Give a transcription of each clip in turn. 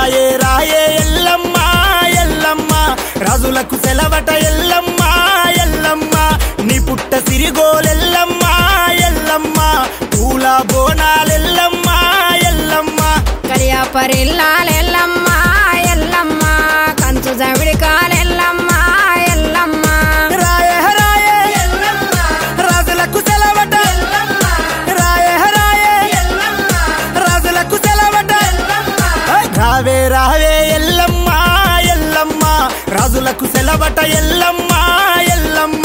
రాయే రాయే ఎల్లమ్మ ఎల్లమ్మ రాజులకు సెలవట ఎల్లమ్మ ఎల్లమ్మ నీ పుట్ట సిరిగోలెల్లమ్మ ఎల్లమ్మ పూల బోనాలెల్లమ్మ ఎల్లమ్మ కలియాపరిల్లాలెల్లమ్మ ఎల్లమ్మ కంచు జమిడికాలెల్లమ్మ ఎల్లమ్మ రాయే రాయే రాజులకు సెలవట రాయే రాయే రాజులకు సెలవట రావే రావే ఎల్లమ్మ ఎల్లమ్మ రాజులకు సెలవట ఎల్లమ్మ ఎల్లమ్మ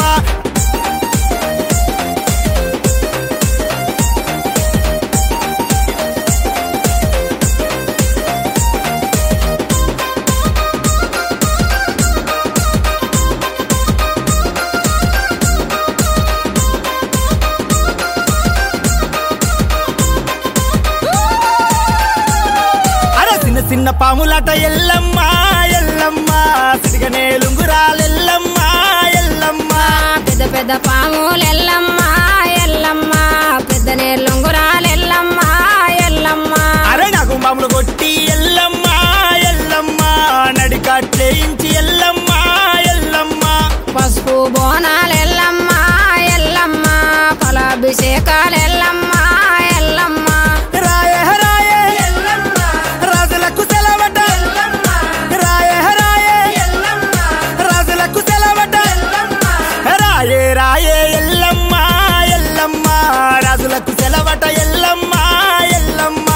అర చిన్న చిన్న పాములాట ఎల్లమ్మ ఎల్లమ్మ సిరిగనే లుంగురాలెల్లమ్మ ఎల్లమ్మ పెద్ద పెద్ద పాములెల్లమ్మ ఎల్లమ్మ పెద్ద నేర్లొంగురాలెల్లమ్మ ఎల్లమ్మ అరే నాకు మామూలు కొట్టి ఎల్లమ్మ ఎల్లమ్మ నడికట్లేయించి ఎల్లమ్మ ఎల్లమ్మ పసుపు బోనాలెల్లమ్మ ఎల్లమ్మ ఫలాభిషేకాలెల్లమ్మ ఎల్లమ్మ రాయే రాయే రాజులకు సెలవట రాయే రాయే రాజులకు సెలవట రాయే రాయే ఎల్లమ్మ ఎల్లమ్మ రాజులకు సెలవట ఎల్లమ్మ ఎల్లమ్మ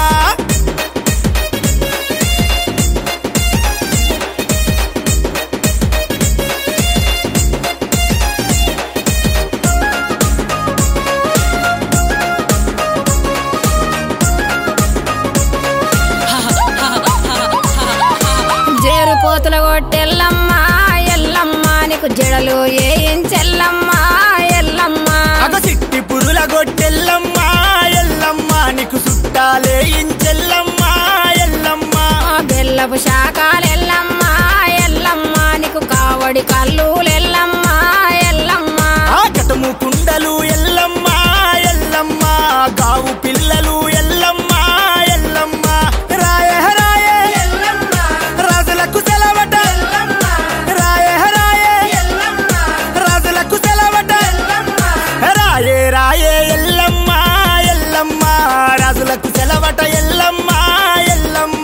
జేరు పోతుల కొట్టెల్లమ్మ ఎల్లమ్మ నీకు జడలు ఏయించెల్లమ్మ ఎల్లమ్మ అగ సిట్టి పురుల గొట్టెల్లమ్మ ఎల్లమ్మ నీకు సుట్టాలే ఇంచెల్లమ్మ ఎల్లమ్మ బెల్లపు శాఖలెల్లమ్మ ఎల్లమ్మ నీకు కావడి కల్లులెల్లమ్మ ఎల్లమ్మ ఆ కటము కుండలు ఎల్లమ్మ ఎల్లమ్మ గావు పిల్లలు ఎల్లమ్మ ఎల్లమ్మ రాయ రాయే రాజులకు సెలవట రాయ రాయే రాజులకు సెలవట రాయే రాయే ఎల్లమ్మ ఎల్లమ్మ రాజులకు సెలవట ఎల్లమ్మ ఎల్లమ్మ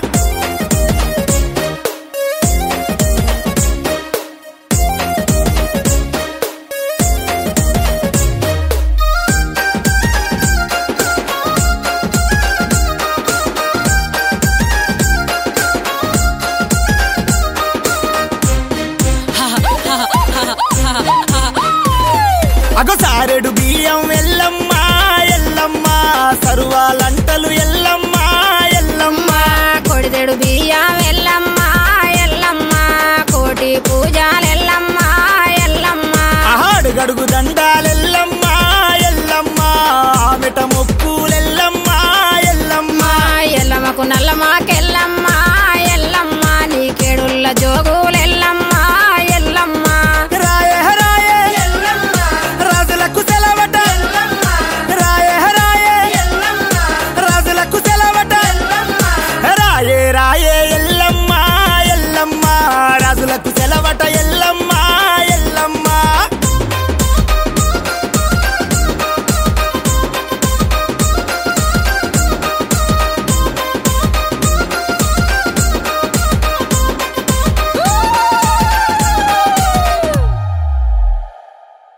అగో సారెడు బియ్యం ఎల్లమ్మ ఎల్లమ్మ సరువాలంటలు ఎల్లమ్మ ఎల్లమ్మ కొడిదెడు బియ్య